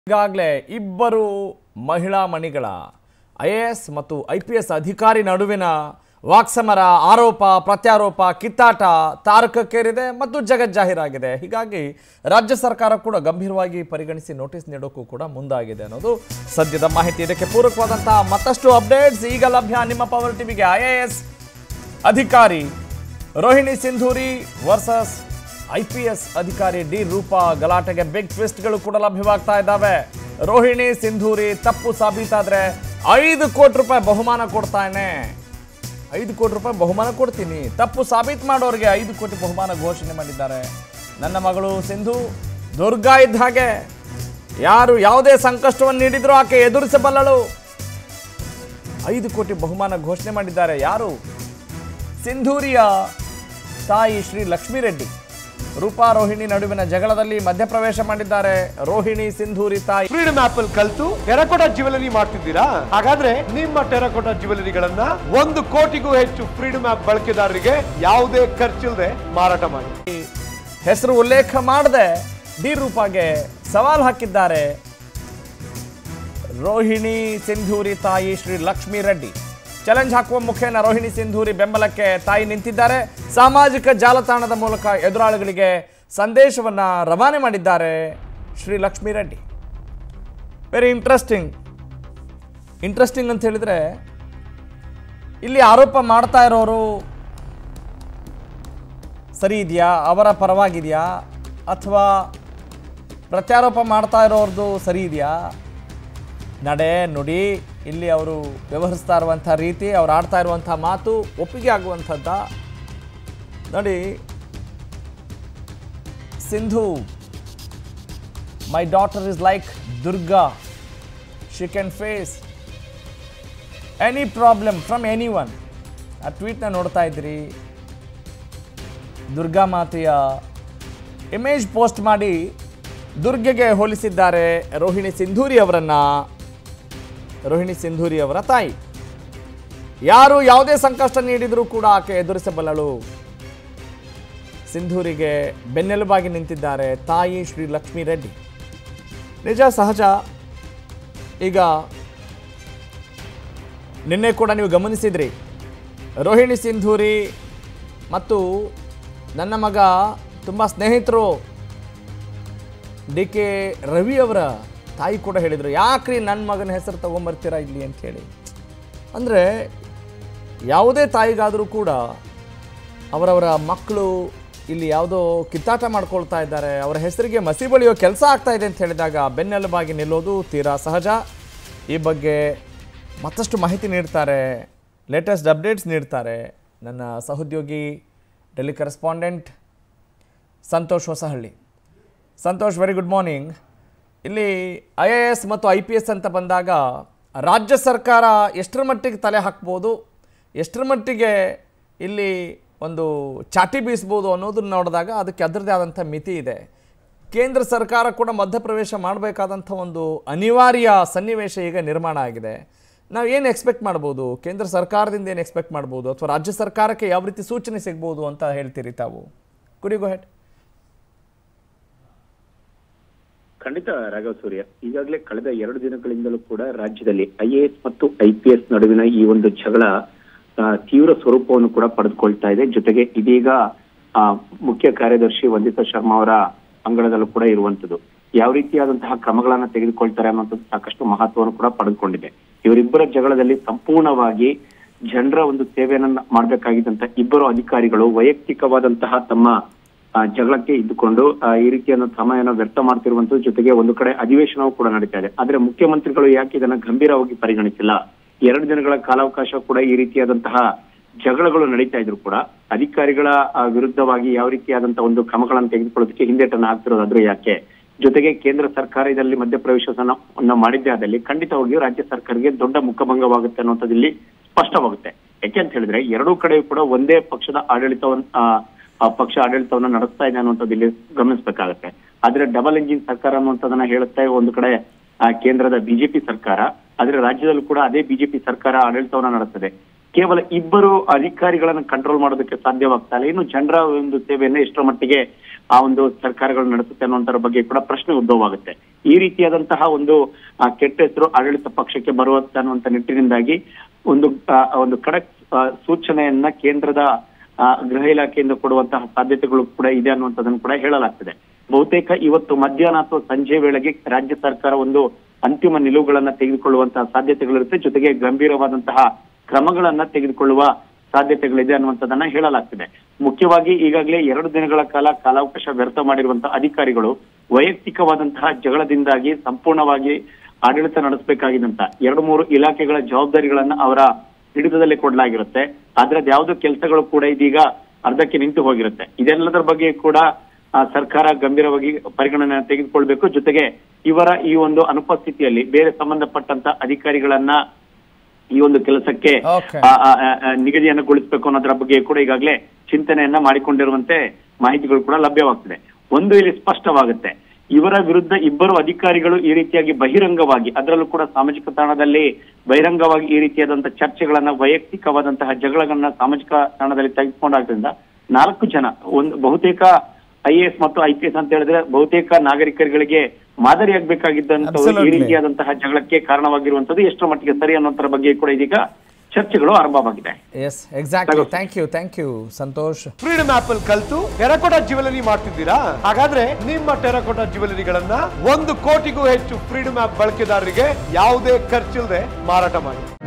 ಈಗಾಗಲೇ ಇಬ್ಬರು ಮಹಿಳಾ ಮಣಿಗಳ ಐ ಎ ಎಸ್ ಮತ್ತು ಐ ಪಿ ಎಸ್ ಅಧಿಕಾರಿ ನಡುವಿನ ವಾಕ್ಸಮರ ಆರೋಪ ಪ್ರತ್ಯಾರೋಪ ಕಿತ್ತಾಟ ತಾರಕಕ್ಕೇರಿದೆ ಮತ್ತು ಜಗಜ್ಜಾಹೀರಾಗಿದೆ ಹೀಗಾಗಿ ರಾಜ್ಯ ಸರ್ಕಾರ ಕೂಡ ಗಂಭೀರವಾಗಿ ಪರಿಗಣಿಸಿ ನೋಟಿಸ್ ನೀಡೋಕ್ಕೂ ಕೂಡ ಮುಂದಾಗಿದೆ ಅನ್ನೋದು ಸದ್ಯದ ಮಾಹಿತಿ ಇದಕ್ಕೆ ಪೂರಕವಾದಂತಹ ಮತ್ತಷ್ಟು ಅಪ್ಡೇಟ್ಸ್ ಈಗ ಲಭ್ಯ ನಿಮ್ಮ ಪವರ್ ಟಿವಿಗೆ ಐ ಎ ಎಸ್ ಅಧಿಕಾರಿ Rohini Sindhuri versus I P S ಅಧಿಕಾರಿ ಡಿ ರೂಪಾ ಗಲಾಟೆಗೆ ಬಿಗ್ ಟ್ವಿಸ್ಟ್ಗಳು ಕೂಡ ಲಭ್ಯವಾಗ್ತಾ ಇದ್ದಾವೆ ರೋಹಿಣಿ ಸಿಂಧೂರಿ ತಪ್ಪು ಸಾಬೀತಾದ್ರೆ ಐದು ಕೋಟಿ ರೂಪಾಯಿ ಬಹುಮಾನ ಕೊಡ್ತಾನೆ ಐದು ಕೋಟಿ ರೂಪಾಯಿ ಬಹುಮಾನ ಕೊಡ್ತೀನಿ ತಪ್ಪು ಸಾಬೀತು ಮಾಡೋರಿಗೆ ಐದು ಕೋಟಿ ಬಹುಮಾನ ಘೋಷಣೆ ಮಾಡಿದ್ದಾರೆ ನನ್ನ ಮಗಳು ಸಿಂಧು ದುರ್ಗಾ ಇದ್ದ ಹಾಗೆ ಯಾರು ಯಾವುದೇ ಸಂಕಷ್ಟವನ್ನು ನೀಡಿದ್ರೂ ಆಕೆ ಎದುರಿಸಬಲ್ಲಳು ಐದು ಕೋಟಿ ಬಹುಮಾನ ಘೋಷಣೆ ಮಾಡಿದ್ದಾರೆ ಯಾರು ಸಿಂಧೂರಿಯ ತಾಯಿ ಶ್ರೀ ಲಕ್ಷ್ಮೀ ರೆಡ್ಡಿ ರೂಪಾ ರೋಹಿಣಿ ನಡುವಿನ ಜಗಳದಲ್ಲಿ ಮಧ್ಯಪ್ರವೇಶ ಮಾಡಿದ್ದಾರೆ ರೋಹಿಣಿ ಸಿಂಧೂರಿ ತಾಯಿ ಫ್ರೀಡಮ್ ಆಪ್ ಅಲ್ಲಿ ಕಲ್ತು ಟೆರಕೋಟಾ ಜ್ಯುವೆಲರಿ ಮಾಡ್ತಿದ್ದೀರಾ ಹಾಗಾದ್ರೆ ನಿಮ್ಮ ಟೆರಕೋಟಾ ಜ್ಯುವೆಲರಿಗಳನ್ನ ಒಂದು ಕೋಟಿಗೂ ಹೆಚ್ಚು ಫ್ರೀಡಮ್ ಆಪ್ ಬಳಕೆದಾರರಿಗೆ ಯಾವುದೇ ಖರ್ಚಿಲ್ಲದೆ ಮಾರಾಟ ಮಾಡಿ ಹೆಸರು ಉಲ್ಲೇಖ ಮಾಡದೆ ಡಿ ರೂಪಾಗೆ ಸವಾಲ್ ಹಾಕಿದ್ದಾರೆ ರೋಹಿಣಿ ಸಿಂಧೂರಿ ತಾಯಿ ಶ್ರೀ ಲಕ್ಷ್ಮೀ ರೆಡ್ಡಿ ಚಾಲೆಂಜ್ ಹಾಕುವ ಮುಖೇನ ರೋಹಿಣಿ ಸಿಂಧೂರಿ ಬೆಂಬಲಕ್ಕೆ ತಾಯಿ ನಿಂತಿದ್ದಾರೆ ಸಾಮಾಜಿಕ ಜಾಲತಾಣದ ಮೂಲಕ ಎದುರಾಳಿಗಳಿಗೆ ಸಂದೇಶವನ್ನ ರವಾನೆ ಮಾಡಿದ್ದಾರೆ Sri Lakshmi Reddy very interesting interesting ಅಂತ ಹೇಳಿದ್ರೆ ಇಲ್ಲಿ ಆರೋಪ ಮಾಡ್ತಾ ಇರೋರು ಸರಿ ಇದೆಯಾ ಅವರ ಪರವಾಗಿದೆಯಾ ಅಥವಾ ಪ್ರತ್ಯಾರೋಪ ಮಾಡ್ತಾ ಇರೋರ್ದು ಸರಿ ಇದೆಯಾ ನಡೆ ನುಡಿ ಇಲ್ಲಿ ಅವರು ವ್ಯವಹರಿಸ್ತಾ ಇರುವಂಥ ರೀತಿ ಅವ್ರು ಆಡ್ತಾ ಇರುವಂಥ ಮಾತು ಒಪ್ಪಿಗೆ ಆಗುವಂಥದ್ದ ನೋಡಿ Sindhu my daughter is like Durga she can face any problem from any one ಆ ಟ್ವೀಟ್ನ ನೋಡ್ತಾ ಇದ್ರಿ ದುರ್ಗಾ ಮಾತೆಯ ಇಮೇಜ್ ಪೋಸ್ಟ್ ಮಾಡಿ ದುರ್ಗೆಗೆ ಹೋಲಿಸಿದ್ದಾರೆ ರೋಹಿಣಿ ಸಿಂಧೂರಿ ಅವರನ್ನ ರೋಹಿಣಿ ಸಿಂಧೂರಿ ಅವರ ತಾಯಿ ಯಾರು ಯಾವುದೇ ಸಂಕಷ್ಟ ನೀಡಿದರೂ ಕೂಡ ಆಕೆ ಎದುರಿಸಬಲ್ಲಳು ಸಿಂಧೂರಿಗೆ ಬೆನ್ನೆಲುಬಾಗಿ ನಿಂತಿದ್ದಾರೆ ತಾಯಿ ಶ್ರೀ ಲಕ್ಷ್ಮೀ ರೆಡ್ಡಿ ನಿಜ ಸಹಜ ಈಗ ನಿನ್ನೆ ಕೂಡ ನೀವು ಗಮನಿಸಿದ್ರಿ ರೋಹಿಣಿ ಸಿಂಧೂರಿ ಮತ್ತು ನನ್ನ ಮಗ ತುಂಬ ಸ್ನೇಹಿತರು ಡಿ ಕೆ ರವಿ ಅವರ ತಾಯಿ ಕೂಡ ಹೇಳಿದರು ಯಾಕ್ರಿ ನನ್ನ ಮಗನ ಹೆಸರು ತೊಗೊಂಬರ್ತೀರಾ ಇಲ್ಲಿ ಅಂತ ಹೇಳಿ ಅಂದರೆ ಯಾವುದೇ ತಾಯಿಗಾದರೂ ಕೂಡ ಅವರವರ ಮಕ್ಕಳು ಇಲ್ಲಿ ಯಾವುದೋ ಕಿತ್ತಾಟ ಮಾಡ್ಕೊಳ್ತಾ ಇದ್ದಾರೆ ಅವರ ಹೆಸರಿಗೆ ಮಸಿ ಬಳಿಯೋ ಕೆಲಸ ಆಗ್ತಾ ಇದೆ ಅಂತ ಹೇಳಿದಾಗ ಬೆನ್ನೆಲುಬಾಗಿ ನಿಲ್ಲೋದು ತೀರಾ ಸಹಜ ಈ ಬಗ್ಗೆ ಮತ್ತಷ್ಟು ಮಾಹಿತಿ ನೀಡ್ತಾರೆ ಲೇಟೆಸ್ಟ್ ಅಪ್ಡೇಟ್ಸ್ ನೀಡ್ತಾರೆ ನನ್ನ ಸಹೋದ್ಯೋಗಿ Delhi correspondent Santosh Hosahalli Santosh very good morning ಇಲ್ಲಿ ಐ ಎ ಎಸ್ ಮತ್ತು ಐ ಪಿ ಎಸ್ ಅಂತ ಬಂದಾಗ ರಾಜ್ಯ ಸರ್ಕಾರ ಎಷ್ಟರ ಮಟ್ಟಿಗೆ ತಲೆ ಹಾಕ್ಬೋದು ಎಷ್ಟರ ಮಟ್ಟಿಗೆ ಇಲ್ಲಿ ಒಂದು ಚಾಟಿ ಬೀಸ್ಬೋದು ಅನ್ನೋದನ್ನ ನೋಡಿದಾಗ ಅದಕ್ಕೆ ಅದರದೇ ಆದಂಥ ಮಿತಿ ಇದೆ ಕೇಂದ್ರ ಸರ್ಕಾರ ಕೂಡ ಮಧ್ಯಪ್ರವೇಶ ಮಾಡಬೇಕಾದಂಥ ಒಂದು ಅನಿವಾರ್ಯ ಸನ್ನಿವೇಶ ಈಗ ನಿರ್ಮಾಣ ಆಗಿದೆ ನಾವು ಏನು ಎಕ್ಸ್ಪೆಕ್ಟ್ ಮಾಡ್ಬೋದು ಕೇಂದ್ರ ಸರ್ಕಾರದಿಂದ ಏನು ಎಕ್ಸ್ಪೆಕ್ಟ್ ಮಾಡ್ಬೋದು ಅಥವಾ ರಾಜ್ಯ ಸರ್ಕಾರಕ್ಕೆ ಯಾವ ರೀತಿ ಸೂಚನೆ ಸಿಗ್ಬೋದು ಅಂತ ಹೇಳ್ತೀರಿ ತಾವು ಕುಡಿಗೋ ಹೆಡ್ ಖಂಡಿತ ರಾಘವ ಸೂರ್ಯ ಈಗಾಗಲೇ ಕಳೆದ ಎರಡು ದಿನಗಳಿಂದಲೂ ಕೂಡ ರಾಜ್ಯದಲ್ಲಿ ಐಎಎಸ್ ಮತ್ತು ಐಪಿಎಸ್ ನಡುವಿನ ಈ ಒಂದು ಜಗಳ ಆ, ತೀವ್ರ ಸ್ವರೂಪವನ್ನು ಕೂಡ ಪಡೆದುಕೊಳ್ತಾ ಇದೆ ಜೊತೆಗೆ ಇದೀಗ ಆ, ಮುಖ್ಯ ಕಾರ್ಯದರ್ಶಿ ವಂದಿತಾ ಶರ್ಮಾ ಅವರ ಅಂಗಳದಲ್ಲೂ ಕೂಡ ಇರುವಂತದ್ದು ಯಾವ ರೀತಿಯಾದಂತಹ ಕ್ರಮಗಳನ್ನ ತೆಗೆದುಕೊಳ್ತಾರೆ ಅನ್ನೋಂಥದ್ದು ಸಾಕಷ್ಟು ಮಹತ್ವವನ್ನು ಕೂಡ ಪಡೆದುಕೊಂಡಿದೆ ಇವರಿಬ್ಬರ ಜಗಳದಲ್ಲಿ ಸಂಪೂರ್ಣವಾಗಿ ಜನರ ಒಂದು ಸೇವೆಯನ್ನ ಮಾಡಬೇಕಾಗಿದ್ದಂತ ಇಬ್ಬರು ಅಧಿಕಾರಿಗಳು ವೈಯಕ್ತಿಕವಾದಂತಹ ತಮ್ಮ ಆ, ಜಗಳಕ್ಕೆ ಇದ್ದುಕೊಂಡು ಆ, ಈ ರೀತಿಯಾದ ಸಮಯನ ವ್ಯರ್ಥ ಮಾಡ್ತಿರುವಂತದ್ದು ಜೊತೆಗೆ ಒಂದು ಕಡೆ ಅಧಿವೇಶನವೂ ಕೂಡ ನಡೀತಾ ಇದೆ ಆದ್ರೆ ಮುಖ್ಯಮಂತ್ರಿಗಳು ಯಾಕೆ ಇದನ್ನ ಗಂಭೀರವಾಗಿ ಪರಿಗಣಿಸಿಲ್ಲ ಎರಡು ದಿನಗಳ ಕಾಲಾವಕಾಶ ಕೂಡ ಈ ರೀತಿಯಾದಂತಹ ಜಗಳಗಳು ನಡೀತಾ ಇದ್ರು ಕೂಡ ಅಧಿಕಾರಿಗಳ ಆ, ವಿರುದ್ಧವಾಗಿ ಯಾವ ರೀತಿಯಾದಂತಹ ಒಂದು ಕ್ರಮಗಳನ್ನು ತೆಗೆದುಕೊಳ್ಳೋದಕ್ಕೆ ಹಿಂದೇಟನ್ನ ಹಾಕ್ತಿರೋದಾದ್ರೆ ಯಾಕೆ ಜೊತೆಗೆ ಕೇಂದ್ರ ಸರ್ಕಾರ ಇದರಲ್ಲಿ ಮಧ್ಯಪ್ರವೇಶವನ್ನ ಮಾಡಿದ್ದೇ ಆದಲ್ಲಿ ಖಂಡಿತವಾಗಿಯೂ ರಾಜ್ಯ ಸರ್ಕಾರಕ್ಕೆ ದೊಡ್ಡ ಮುಖಭಂಗವಾಗುತ್ತೆ ಅನ್ನೋಂಥದ್ದು ಇಲ್ಲಿ ಸ್ಪಷ್ಟವಾಗುತ್ತೆ ಯಾಕೆ ಅಂತ ಹೇಳಿದ್ರೆ ಎರಡೂ ಕಡೆಯೂ ಕೂಡ ಒಂದೇ ಪಕ್ಷದ ಆಡಳಿತವನ್ನ ಆ, ಆ ಪಕ್ಷ ಆಡಳಿತವನ್ನ ನಡೆಸ್ತಾ ಇದೆ ಅನ್ನುವಂಥದ್ದು ಇಲ್ಲಿ ಗಮನಿಸಬೇಕಾಗತ್ತೆ ಆದ್ರೆ ಡಬಲ್ ಇಂಜಿನ್ ಸರ್ಕಾರ ಅನ್ನುವಂಥದ್ದನ್ನ ಹೇಳುತ್ತೆ ಒಂದು ಕಡೆ ಆ ಕೇಂದ್ರದ ಬಿಜೆಪಿ ಸರ್ಕಾರ ಆದ್ರೆ ರಾಜ್ಯದಲ್ಲೂ ಕೂಡ ಅದೇ ಬಿಜೆಪಿ ಸರ್ಕಾರ ಆಡಳಿತವನ್ನ ನಡೆಸ್ತದೆ ಕೇವಲ ಇಬ್ಬರು ಅಧಿಕಾರಿಗಳನ್ನು ಕಂಟ್ರೋಲ್ ಮಾಡೋದಕ್ಕೆ ಸಾಧ್ಯವಾಗ್ತಾ ಇಲ್ಲ ಇನ್ನು ಜನರ ಒಂದು ಸೇವೆಯನ್ನ ಎಷ್ಟರ ಮಟ್ಟಿಗೆ ಆ ಒಂದು ಸರ್ಕಾರಗಳು ನಡೆಸುತ್ತೆ ಅನ್ನುವಂತರ ಬಗ್ಗೆ ಕೂಡ ಪ್ರಶ್ನೆ ಉದ್ಭವ ಆಗುತ್ತೆ ಈ ರೀತಿಯಾದಂತಹ ಒಂದು ಆ, ಕೆಟ್ಟ ಹೆಸರು ಆಡಳಿತ ಪಕ್ಷಕ್ಕೆ ಬರುವಂತ ಅನ್ನುವಂತ ನಿಟ್ಟಿನಿಂದಾಗಿ ಒಂದು ಆ, ಒಂದು ಖಡಕ್ ಆ, ಸೂಚನೆಯನ್ನ ಕೇಂದ್ರದ ಆ, ಗೃಹ ಇಲಾಖೆಯಿಂದ ಕೊಡುವಂತಹ ಸಾಧ್ಯತೆಗಳು ಕೂಡ ಇದೆ ಅನ್ನುವಂಥದ್ದನ್ನು ಕೂಡ ಹೇಳಲಾಗ್ತದೆ ಬಹುತೇಕ ಇವತ್ತು ಮಧ್ಯಾಹ್ನ ಅಥವಾ ಸಂಜೆ ವೇಳೆಗೆ ರಾಜ್ಯ ಸರ್ಕಾರ ಒಂದು ಅಂತಿಮ ನಿಲುವುಗಳನ್ನ ತೆಗೆದುಕೊಳ್ಳುವಂತಹ ಸಾಧ್ಯತೆಗಳಿರುತ್ತೆ ಜೊತೆಗೆ ಗಂಭೀರವಾದಂತಹ ಕ್ರಮಗಳನ್ನ ತೆಗೆದುಕೊಳ್ಳುವ ಸಾಧ್ಯತೆಗಳಿದೆ ಅನ್ನುವಂಥದ್ದನ್ನ ಹೇಳಲಾಗ್ತಿದೆ ಮುಖ್ಯವಾಗಿ ಈಗಾಗಲೇ ಎರಡು ದಿನಗಳ ಕಾಲ ಕಾಲಾವಕಾಶ ವ್ಯರ್ಥ ಮಾಡಿರುವಂತಹ ಅಧಿಕಾರಿಗಳು ವೈಯಕ್ತಿಕವಾದಂತಹ ಜಗಳದಿಂದಾಗಿ ಸಂಪೂರ್ಣವಾಗಿ ಆಡಳಿತ ನಡೆಸಬೇಕಾಗಿದ್ದಂತ ಎರಡು ಮೂರು ಇಲಾಖೆಗಳ ಜವಾಬ್ದಾರಿಗಳನ್ನ ಅವರ ಹಿಡಿತದಲ್ಲಿ ಕೊಡಲಾಗಿರುತ್ತೆ ಆದ್ರೆ ಯಾವುದೋ ಕೆಲಸಗಳು ಕೂಡ ಇದೀಗ ಅರ್ಧಕ್ಕೆ ನಿಂತು ಹೋಗಿರುತ್ತೆ ಇದೆಲ್ಲದರ ಬಗ್ಗೆ ಕೂಡ ಆ, ಸರ್ಕಾರ ಗಂಭೀರವಾಗಿ ಪರಿಗಣನೆ ತೆಗೆದುಕೊಳ್ಬೇಕು ಜೊತೆಗೆ ಇವರ ಈ ಒಂದು ಅನುಪಸ್ಥಿತಿಯಲ್ಲಿ ಬೇರೆ ಸಂಬಂಧಪಟ್ಟಂತ ಅಧಿಕಾರಿಗಳನ್ನ ಈ ಒಂದು ಕೆಲಸಕ್ಕೆ Okay. ಆ, ಆ, ಆ, ಆ, ನಿಗದಿಯನ್ನು ಗೊಳಿಸಬೇಕು ಅನ್ನೋದರ ಬಗ್ಗೆ ಕೂಡ ಈಗಾಗಲೇ ಚಿಂತನೆಯನ್ನ ಮಾಡಿಕೊಂಡಿರುವಂತೆ ಮಾಹಿತಿಗಳು ಕೂಡ ಲಭ್ಯವಾಗ್ತದೆ ಒಂದು ಇಲ್ಲಿ ಸ್ಪಷ್ಟವಾಗುತ್ತೆ ಇವರ ವಿರುದ್ಧ ಇಬ್ಬರು ಅಧಿಕಾರಿಗಳು ಈ ರೀತಿಯಾಗಿ ಬಹಿರಂಗವಾಗಿ ಅದರಲ್ಲೂ ಕೂಡ ಸಾಮಾಜಿಕ ತಾಣದಲ್ಲಿ ಬಹಿರಂಗವಾಗಿ ಈ ರೀತಿಯಾದಂತಹ ಚರ್ಚೆಗಳನ್ನ ವೈಯಕ್ತಿಕವಾದಂತಹ ಜಗಳಗಳನ್ನ ಸಾಮಾಜಿಕ ತಾಣದಲ್ಲಿ ತೆಗೆದುಕೊಂಡಾದ್ರಿಂದ ನಾಲ್ಕು ಜನ ಒಂದು ಬಹುತೇಕ ಐ ಎಸ್ ಮತ್ತು ಐ ಪಿ ಎಸ್ ಅಂತ ಹೇಳಿದ್ರೆ ಬಹುತೇಕ ನಾಗರಿಕರುಗಳಿಗೆ ಮಾದರಿಯಾಗಬೇಕಾಗಿದ್ದಂತಹ ಈ Absolutely. ರೀತಿಯಾದಂತಹ ಜಗಳಕ್ಕೆ ಕಾರಣವಾಗಿರುವಂತದ್ದು ಎಷ್ಟರ ಮಟ್ಟಿಗೆ ಸರಿ ಅನ್ನೋದ್ರ ಬಗ್ಗೆ ಕೂಡ ಇದೀಗ ಚರ್ಚೆಗಳು ಆರಂಭವಾಗಿದೆ yes exactly thank you thank you Santosh freedom app ಅಲ್ಲಿ ಕಲ್ತು ಟೆರಕೋಟಾ ಜ್ಯುವೆಲರಿ ಮಾಡ್ತಿದ್ದೀರಾ ಹಾಗಾದ್ರೆ ನಿಮ್ಮ ಟೆರಕೋಟಾ ಜ್ಯುವೆಲರಿಗಳನ್ನ ಒಂದು ಕೋಟಿಗೂ ಹೆಚ್ಚು ಫ್ರೀಡಮ್ ಆಪ್ ಬಳಕೆದಾರರಿಗೆ ಯಾವುದೇ ಖರ್ಚಿಲ್ಲದೆ ಮಾರಾಟ ಮಾಡಿ